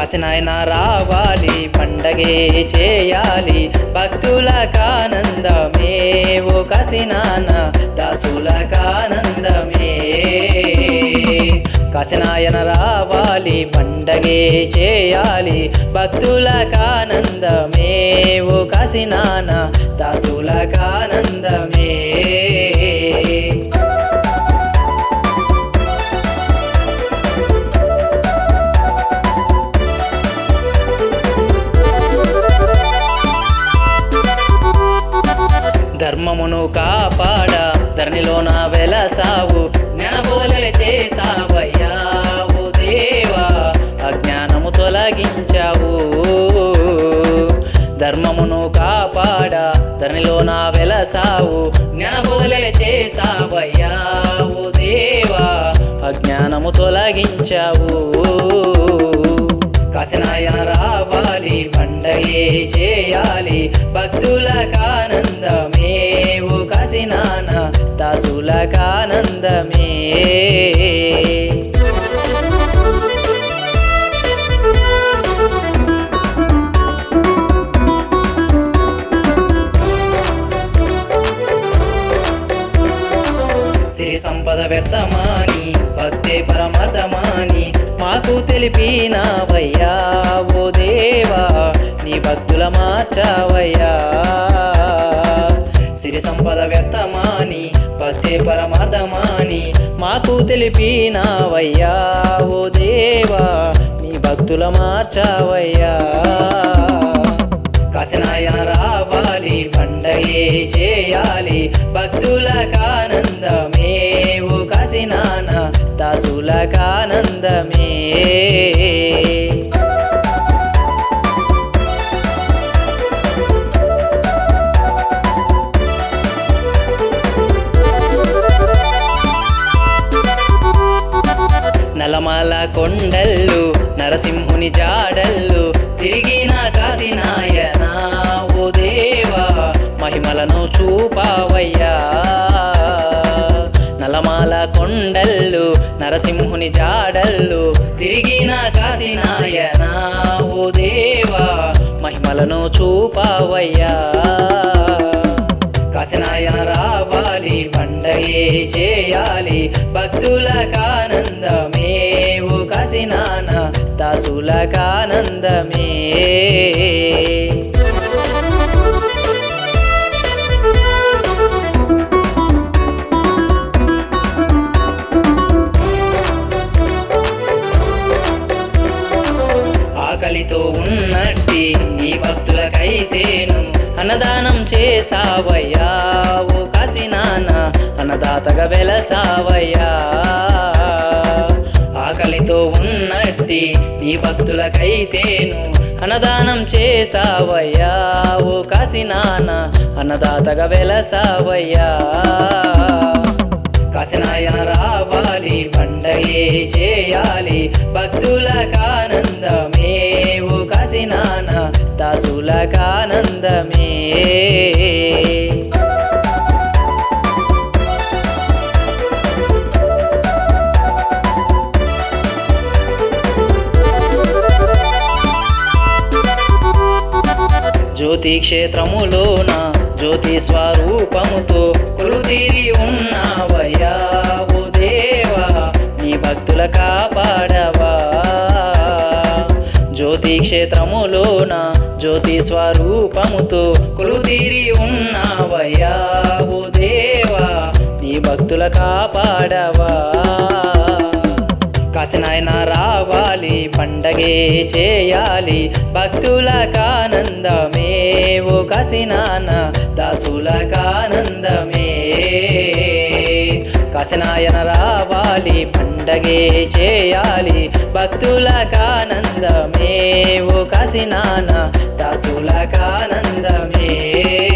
కాసినాయన రావాలి పండగే చేయాలి భక్తులకానందమే ఓ కాసినాన దాసులకానందమే కాసినాయన రావాలి పండగే చేయాలి భక్తులకానందమే ఓ కాసినాన దాసులకానందమే ధర్మమును కాపాడ ధరణిలోన వెలసావు జ్ఞానబోధలే చేసావయ్యా ఓ దేవా అజ్ఞానము తొలగించావు ధర్మమును కాపాడ ధరణిలోన వెలసావు జ్ఞానబోధలే చేసావయ్యా ఓ దేవా అజ్ఞానము తొలగించావు కాసినాయన రావాలి పండగే చేయాలి భక్తులకానందమే ఓ కాసినాన దాసులకానందమే సిరి సంపద వ్యర్థమాని భక్తే పరమార్థమాని మాకు తెలిపినావయ్యా ఓ దేవా నీ భక్తుల మార్చావయ్యా సిరి సంపద వ్యర్థమాని భక్తే పరమార్థమాని మాకు తెలిపినావయ్యా ఓ దేవా నీ భక్తుల మార్చావయ్యా కాసినాయన రావాలి పండగే చేయాలి భక్తులకానందమే ఓ కాసినాన దాసులకానందమే నలమల కొండల్లు నరసింహుని జాడల్లు తిరిగిన కాసినాయన ఓ దేవా మహిమలను చూపావయ్యా నలమాల కొండల్లు నరసింహుని జాడల్లు తిరిగిన కాసినాయన ఓ దేవా మహిమలను చూపావయ్యా కాసినాయన రావాలి పండగే చేయాలి భక్తులకానందమే ఓ కాసినాన దాసులకానందమే ఆకలితో ఉన్నట్టి నీ భక్తులకైతేను అన్నదానం చేసావయ్యా ఓ కాసినాన అన్నదాతగా వెలసావయ్యా ఆకలితో ఉన్నట్టి నీ భక్తులకైతేను అన్నదానం చేసావయ్యా ఓ కాసినాన అన్నదాతగా వెలసావయ్యా కాసినాయన రావాలి పండగే చేయాలి భక్తులకానందమే ఓ కాసినాన దాసులకానందమే జ్యోతి క్షేత్రములోన జ్యోతి స్వరూపముతో కొలుతీరి ఉన్నావయ్యా ఓ దేవా నీ భక్తుల కాపాడవా జ్యోతి క్షేత్రములోన జ్యోతి స్వరూపముతో కొలుతీరి ఉన్నావయ్యా ఓ దేవా నీ భక్తుల కాపాడవా కాసినాయన రావాలి పండగే చేయాలి భక్తులకానందమే ఓ కాసినాన దాసులకానందమే కాసినాయన రావాలి పండగే చేయాలి భక్తులకానందమే ఓ కాసినాన దాసులకానందమే